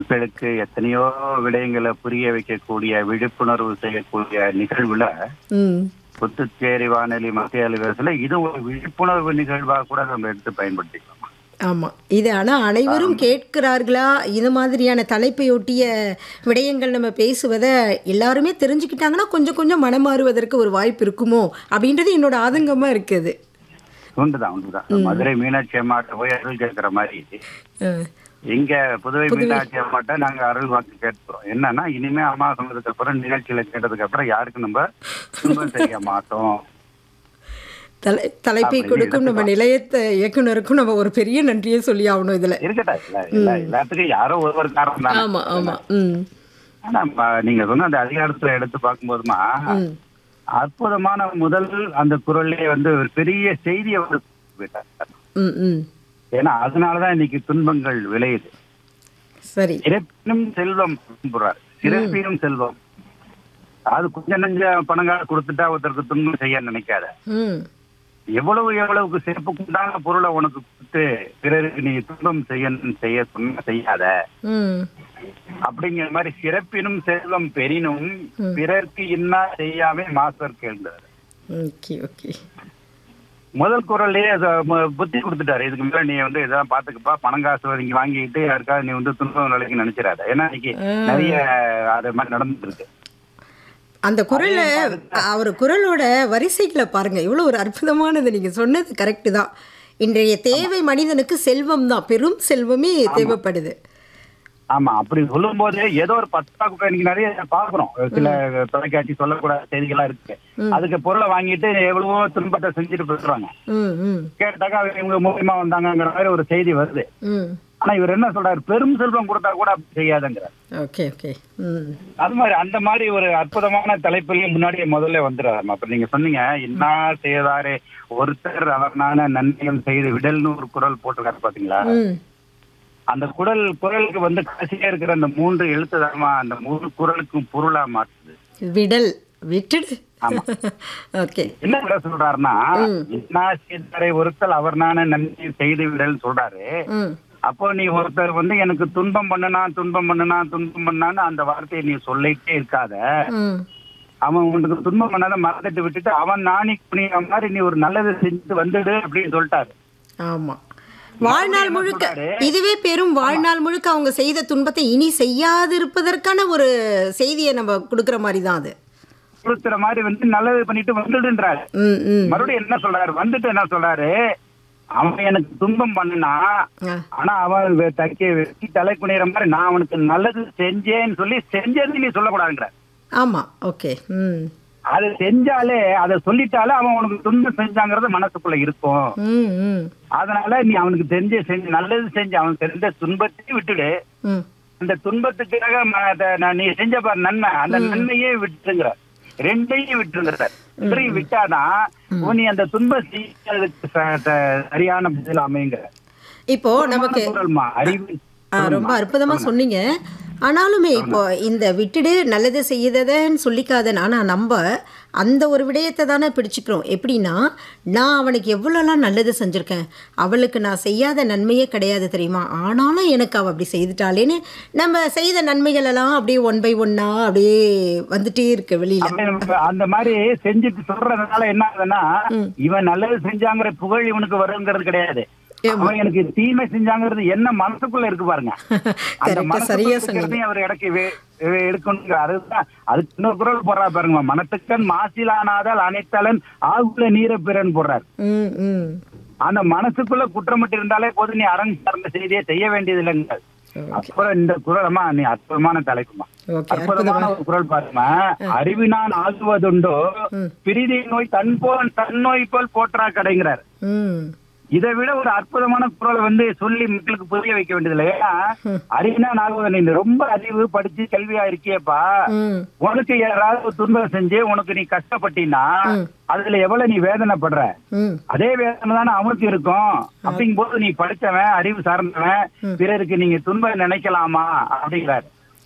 மக்களுக்கு எத்தனையோ விடயங்களை புரிய வைக்கக்கூடிய விழிப்புணர்வு செய்யக்கூடிய நிகழ்வுல ம் புத்துச்சேரி வானொலி மத்திய அலுவலகத்துல இது ஒரு விழிப்புணர்வு நிகழ்வா கூட நம்ம எடுத்து பயன்படுத்திக்கலாம் ஆமாம் இது ஆனால் அனைவரும் கேட்கிறார்களா இது மாதிரியான தலைப்பையொட்டிய விடயங்கள் நம்ம பேசுவதை எல்லாருமே தெரிஞ்சுக்கிட்டாங்கன்னா கொஞ்சம் கொஞ்சம் மனம் மாறுவதற்கு ஒரு வாய்ப்பு இருக்குமோ அப்படின்றது என்னோட ஆதங்கமாக இருக்குது உண்டுதான் உண்டுதான் மதுரை மீனாட்சி அம்மாட்ட போய் அருள் கேட்கிற மாதிரி அஹ், இங்க புதுவை மீனாட்சி அம்மாட்ட நாங்க அருள் வாக்கு கேட்கிறோம் என்னன்னா இனிமே அம்மா சொன்னதுக்கு அப்புறம் நிகழ்ச்சியில கேட்டதுக்கு அப்புறம் யாருக்கும் நம்ம துன்பம் செய்ய மாட்டோம் தலை தலைப்பை கொடுக்கும் நம்ம நிலையத்தை இயக்குனருக்கும் நம்ம ஒரு பெரிய நன்றியை சொல்லி ஆகணும் இதில் இருக்கட்டா இல்ல இல்ல எல்லாத்துக்கும் யாரோ ஒருவர் காரணம் தான் ஆமாம் ஆமாம் ம் ஆனா ம- நீங்க சொன்ன அந்த அதிகாரத்துல எடுத்து பார்க்கும்போதுமா ம் அற்புதமான முதல் அந்த குரல்லே வந்து ஒரு பெரிய செய்தியை வந்து போயிட்டார் ம் ம் ஏன்னா அதனாலதான் இன்னைக்கு துன்பங்கள் விளையுது சரி சிறப்பினும் செல்வம் சொல்றாரு சிறப்பினும் செல்வம் அது கொஞ்சம் நெஞ்ச பணங்கால கொடுத்துட்டா ஒருத்தருக்கு துன்பம் செய்ய நினைக்காத ம் எவ்வளவு எவ்வளவுக்கு சிறப்புக்கு உண்டான பொருளை உனக்கு கொடுத்து பிறருக்கு நீ துன்பம் செய்ய செய்ய சொன்ன செய்யாத ம் அப்படிங்கிற மாதிரி சிறப்பினும் செல்வம் பெரினும் பிறர்க்கு இன்னா செய்யாம மாஸ்டர் கேள்ந்தார் ஓகே ஓகே முதல் குரல்லே அத ம- புத்தி கொடுத்துட்டாரு இதுக்கு மேல நீ வந்து இதான் பாத்துக்கப்பா பணம் காசு நீங்க வாங்கிட்டு யாருக்காவது நீ வந்து துன்பம் நிலைக்கு நினைச்சிடாத ஏன்னா இன்னைக்கு நிறைய அது மாதிரி நடந்துட்டு இருக்கு அந்த குரலை அவர் குரலோட வரிசைகளை பாருங்க இவ்வளோ ஒரு அற்புதமானது நீங்க சொன்னது கரெக்டு தான் இன்றைய தேவை மனிதனுக்கு செல்வம் தான் பெரும் செல்வமே தேவைப்படுது ஆமா அப்படி சொல்லும் போது ஏதோ ஒரு பத்தாக்குள்ள இன்னைக்கு நிறைய பாக்குறோம் சில தொலைக்காட்சி சொல்லக்கூடாத செய்திகளா இருக்கு அதுக்கு பொருளை வாங்கிட்டு எவ்வளவோ துன்பத்தை செஞ்சுட்டு போயிடுறாங்க ம் ம் கேட்டாக்கா அவங்க இவங்க மூலியமா வந்தாங்கங்கிற மாதிரி ஒரு செய்தி வருது ம் ஆனா இவர் என்ன சொல்றாரு பெரும் செல்வம் கொடுத்தா கூட அப்படி செய்யாதுங்கிறார் ஓகே ஓகே ம் அது மாதிரி அந்த மாதிரி ஒரு அற்புதமான தலைப்பிலையும் முன்னாடியே முதல்ல வந்துடுறாரு அப்ப நீங்க சொன்னீங்க இன்னா செய்தாரே ஒருத்தர் அவர்னான நன்மைகள் செய்து விடல்னு ஒரு குரல் போட்டிருக்காரு பாத்தீங்களா ம் அந்த குரல் குரலுக்கு வந்து கடைசியா இருக்கிற அந்த மூன்று எழுத்துதாமா அந்த மூணு குரலுக்கும் பொருளா மாற்றுது விடல் விட்டுடு ஆமா. ஓகே என்ன விட சொல்றாருன்னா இன்னா செய்தாரே ஒருத்தர் அவர்னான நன்மை செய்து விடல் சொல்றாரு ம் அப்போ நீ ஒருத்தர் வந்து எனக்கு துன்பம் பண்ணுனா துன்பம் பண்ணுனா துன்பம் பண்ணான்னு அந்த வார்த்தையை நீ சொல்லிட்டே இருக்காத ம் அவன் உனக்கு துன்பம் பண்ணாத மறந்துட்டு விட்டுட்டு அவன் நாணி புனிய மாதிரி நீ ஒரு நல்லது செஞ்சுட்டு வந்துடு அப்படின்னு சொல்லிட்டாரு ஆமா வாழ்நாள் என்ன முழுக்க சொல்றாரு? இதுவே பெரும் வாழ்நாள் முழுக்க அவங்க செய்த துன்பத்தை இனி செய்யாதிருப்பதற்கான ஒரு செய்தியை நம்ம கொடுக்குற மாதிரி தான் அது கொடுத்துற மாதிரி வந்து நல்லது பண்ணிட்டு வந்துடுன்றாரு ம் ம் மறுபடியும் என்ன சொல்றாரு வந்துட்டு என்ன சொல்றாரு அவன் எனக்கு துன்பம் பண்ணுனா ஆ ஆனா அவன் வெ- தைக்க வெட்டி தலை குனிற மாதிரி நான் அவனுக்கு நல்லது செஞ்சேன்னு சொல்லி செஞ்சது நீ சொல்லக்கூடாதுன்ற ஆமாம் ஓகே ம் அது செஞ்சாலே அதை சொல்லிட்டாலே அவன் உனக்கு துன்பம் செஞ்சாங்கிறது மனசுக்குள்ள இருக்கும் ம் ம் அதனால நீ அவனுக்கு தெரிஞ்ச செஞ்சு நல்லது செஞ்சு அவன் தெரிஞ்ச துன்பத்தையும் விட்டுடு ம் அந்த துன்பத்துக்காக ம- அத நான் நீ செஞ்ச பாரு நன்மை அந்த நன்மையே விட்டுருங்கிற ரெண்டையும் விட்டுருங்க சார் ரெண்டையும் விட்டாதான் உன் நீ அந்த துன்பம் செய்யறதுக்கு ச- ச- சரியான பதில் அமையுங்கிற இப்போ நமக்கு குரல்மா அறிவு ஆ, ரொம்ப அற்புதமா சொன்னீங்க ஆனாலுமே இப்போ இந்த விட்டுடு நல்லது செய்யுதன்னு சொல்லிக்காதன் ஆனால் நம்ம அந்த ஒரு விடயத்தை தானே பிடிச்சிக்கிறோம் எப்படின்னா நான் அவனுக்கு எவ்வளோலாம் நல்லது செஞ்சுருக்கேன் அவளுக்கு நான் செய்யாத நன்மையே கிடையாது தெரியுமா ஆனாலும் எனக்கு அவள் அப்படி செய்துட்டாளேன்னு நம்ம செய்த நன்மைகள் எல்லாம் அப்படியே ஒன் பை ஒன்னா அப்படியே வந்துட்டே இருக்கு வெளியில அப்படி நம்ம அந்த மாதிரி செஞ்சுட்டு சொல்றதுனால என்ன ஆகுதுன்னா இவன் நல்லது செஞ்சாங்கிற புகழ் இவனுக்கு வருங்கிறது கிடையாது அவன் எனக்கு தீமை செஞ்சாங்கிறது என்ன மனசுக்குள்ள இருக்கு பாருங்க அந்த கரெக்டா மனசுக்குள்ள சரியா சொன்னீங்க இருக்கிறதையும் அவர் இடக்கு வே- வே- எடுக்கணுங்க அதுதான் அதுக்கு இன்னொரு குரல் போடுறா பாருங்க மனத்துக்கண் மாசிலானாதால் அனைத்தலன் ஆகுல நீர பிறன் போடுறாரு ம் ம் அந்த மனசுக்குள்ள குற்றமிட்டு இருந்தாலே போது நீ அரங்கு சார்ந்த செய்தியை செய்ய வேண்டியது இல்லைங்க அப்புறம் இந்த குரலமா நீ அற்புதமான தலைப்புமா ஓகே அற்புதமான ஒரு குரல் பாருமா அறிவினான் ஆகுவதுண்டோ பிரிதி நோய் தன் போல் தன் நோய் போல் போற்றா கடைங்கிறார் ம் இதை விட ஒரு அற்புதமான குரலை வந்து சொல்லி மக்களுக்கு புரிய வைக்க வேண்டியதில்லை ஏன்னா அறிவினான் ஆகுவது நீ ரொம்ப அறிவு படிச்சு கல்வியா இருக்கியப்பா ம் உனக்கு யாராவது ஒரு துன்பம் செஞ்சு உனக்கு நீ கஷ்டப்பட்டீன்னா அதுல எவ்வளவு நீ வேதனைப்படுற ம் அதே வேதனை தானே அவனுக்கு இருக்கும் அப்படிங்கும் போது நீ படிச்சவன் அறிவு சார்ந்தவன் பிறருக்கு நீங்க துன்பம் நினைக்கலாமா அப்படிங்கிறாரு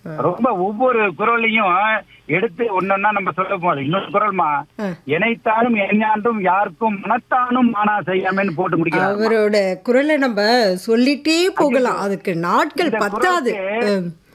ரொம்ப ஒவ்வொரு குரலையும் எடுத்து ஒன்னொன்னா நம்ம சொல்ல போது இன்னொரு குரல்மா ஆ. எனைத்தானும் எஞ்ஞாண்டும் யாருக்கும் மனத்தானும் மானா செய்யாமன்னு போட்டு முடிக்கிறார் அவரோட குரலை நம்ம சொல்லிட்டே போகலாம் அதுக்கு நாட்கள் இந்த பத்தாது குரலுக்கு ம்.